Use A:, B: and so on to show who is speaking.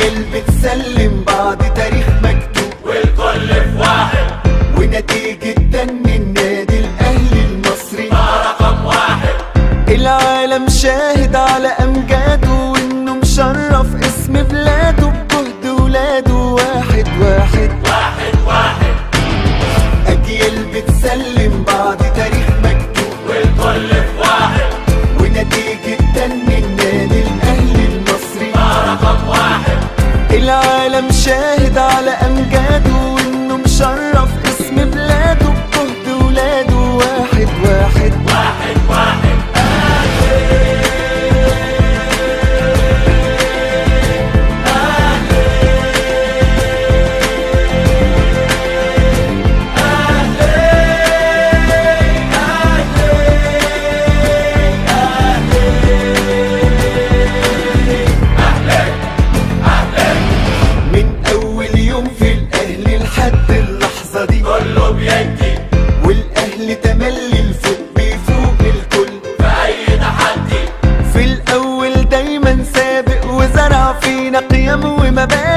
A: أجيال بتسلم بعض تاريخ مكتوب
B: والكل في واحد
A: ونتيجة دن النادي الأهلي المصري
B: رقم واحد
A: العالم شاهد على أمجاده وإنه مشرف اسم بلاده بجهد ولاده واحد واحد
B: واحد واحد
A: أجيال بتسلم بعض تاريخ مكتوب
B: والكل في واحد
A: ونتيجة دن النادي الأهلي المصري
B: رقم واحد
A: العالم شاهد على أمجاده وإنه مشرف اسم بلاده بجهد ولاده واحد واحد
B: واحد واحد
A: من أول يوم في الأهلي لحد اللحظة دي
B: كله بيدي
A: والأهلي تملي الفوق بيفوق الكل
B: في أي تحدي
A: في الأول دايما سابق وزرع فينا قيم ومبادئ